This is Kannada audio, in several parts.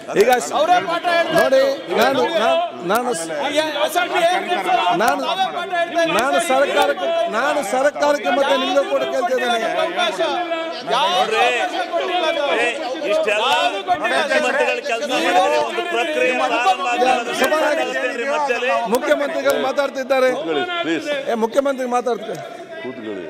ಈಗ ಸ- ಅವರೇ ಪಾಠ ಹೇಳ್ತಾರೆ. ನೋಡಿ ನಾನು ನಾನು- ನಾನು ಈಗ ಅಸೆಂಬ್ಲಿ ಏನ್ ನಿಲ್ಸಲ್ಲ? ನಾನು ನಾವೇ ಪಾಠ ಹೇಳ್ತಾ ಇದ್ದೀವಿ. ನಾನು ಸರ್ಕಾರಕ್ಕೆ ನಾನು ಸರ್ಕಾರಕ್ಕೆ ಮತ್ತೆ ನಿಮಗೆ ಕೂಡ ಕೇಳ್ತಿದ್ದೇನೆ ಅವಕಾಶ. ಯಾವ ಅವಕಾಶ ಕೊಟ್ಟಿಲ್ಲ ಅದು. ಇಷ್ಟೆಲ್ಲ ಯಾವ್ದು ಕೊಟ್ಟಿಲ್ಲ ಸರ್. ಮುಖ್ಯಮಂತ್ರಿಗಳು ಕೆಲಸ ಮಾಡಿದ್ರೆ ಒಂದು ಪ್ರಕ್ರಿಯೆ ಪ್ರಾರಂಭ ಆಗೋದು ಸಭಾನಾಯಕರು ಮಧ್ಯದಲ್ಲಿ ಮುಖ್ಯಮಂತ್ರಿಗಳು ಮಾತಾಡ್ತಿದ್ದಾರೆ ಪ್ಲೀಸ್ ಏ ಮುಖ್ಯಮಂತ್ರಿ ಮಾತಾಡ್ತಾರೆ ಕೂತ್ಕೊಳ್ಳಿ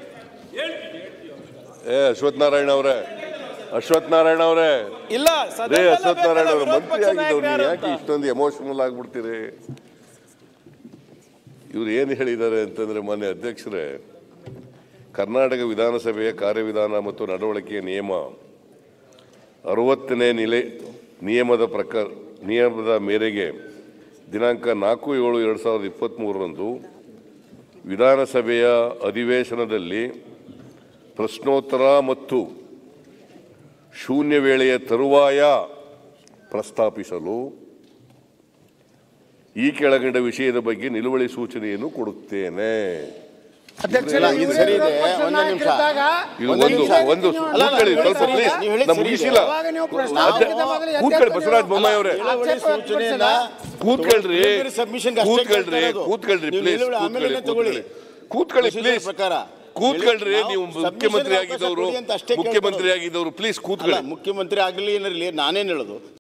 ಏ ಅಶ್ವಥ್ ನಾರಾಯಣ ಅವರೇ ಅಶ್ವಥ್ ನಾರಾಯಣ ಅವರೇ ಇಲ್ಲ ರೇ ಸದನದಲ್ಲೇ ಅಶ್ವಥ್ ನಾರಾಯಣ ಅವರು ವಿರೋಧ ಮಂತ್ರಿ ಪಕ್ಷ ಆಗಿದ್ದವ್ರು ನಾಯಕರು ನೀವು ಯಾರು ಯಾಕೆ ಅಂತ. ಇಷ್ಟೊಂದು ಎಮೋಷನಲ್ ಆಗ್ಬಿಡ್ತೀರಿ ಇವ್ರು ಏನು ಹೇಳಿದ್ದಾರೆ ಅಂತಂದ್ರೆ ಮಾನ್ಯ ಅಧ್ಯಕ್ಷರೇ ಕರ್ನಾಟಕ ವಿಧಾನಸಭೆಯ ಕಾರ್ಯವಿಧಾನ ಮತ್ತು ನಡವಳಿಕೆಯ ನಿಯಮ ಅರವತ್ತನೇ ನಿಲೆ ನಿಯಮದ ಪ್ರಕಾರ ನಿಯಮದ ಮೇರೆಗೆ ದಿನಾಂಕ ನಾಲ್ಕು ಏಳು ಎರಡು ಸಾವಿರದ ಇಪ್ಪತ್ತ್ಮೂರರಂದು ವಿಧಾನಸಭೆಯ ಅಧಿವೇಶನದಲ್ಲಿ ಪ್ರಶ್ನೋತ್ತರ ಮತ್ತು ಶೂನ್ಯ ವೇಳೆಯ ತರುವಾಯ ಪ್ರಸ್ತಾಪಿಸಲು ಈ ಕೆಳಗಂಡ ವಿಷಯದ ಬಗ್ಗೆ ನಿಲುವಳಿ ಸೂಚನೆಯನ್ನು ಕೊಡುತ್ತೇನೆ ಇಲ್ಲ, ಇದು ಸರಿ ಇದೆ ಒಂದು ನಿಮಿಷ ಇದು ಒಂದು ಒಂದು ಕೂತ್ಕೊಳ್ಳಿ ಸ್ವಲ್ಪ ಪ್ಲೀಸ್ ನೀವು ಹೇಳಿದ್ದು ನಮ್ಗೆ ಸರಿ ಇದೆ. ಮುಗಿಸಿಲ್ಲ ಅವಾಗ ನೀವು ಪ್ರಶ್ನೆ ಅಧ್ಯ- ಹಾಕಿದ ಮೊದಲು ಕೂತ್ಕೊಳ್ಳಿ ಬಸವರಾಜ ಬೊಮ್ಮಾಯಿ ಅವರೇ ನಿಲುವಳಿ ಸೂಚನೆಯನ್ನ ಕೂತ್ಕೊಳ್ರಿ ಸಬ್ಮಿಷನ್ ಕೂತ್ಕೊಳ್ರಿ ಕೂತ್ಕೊಳ್ರಿ ಪ್ಲೀಸ್ ಕೂತ್ಕೊಳ್ಳಿ ಕೂತ್ಕೊಳ್ಳಿ ಕೂತ್ಕೊಳ್ಳಿ ಪ್ಲೀಸ್ ಪ್ರಕಾರ ಕೂತ್ಕೊಳ್ರಿ ನಾವು ನೀವು submission ಮುಖ್ಯಮಂತ್ರಿ ಅವಕಾಶ ಆಗಿದ್ದವರು ಕೊಡಿ ಅಂತ ಅಷ್ಟೇ ಮುಖ್ಯಮಂತ್ರಿ ಕೇಳ್ಕೊಳ್ಳೋದು. ಆಗಿದ್ದವರು ಪ್ಲೀಸ್ ಅಲ್ಲ ಕೂತ್ಕೊಳ್ಳಿ ಮುಖ್ಯಮಂತ್ರಿ ಆಗಲಿ ಏನಿರಲಿ ನಾನೇನು ಹೇಳೋದು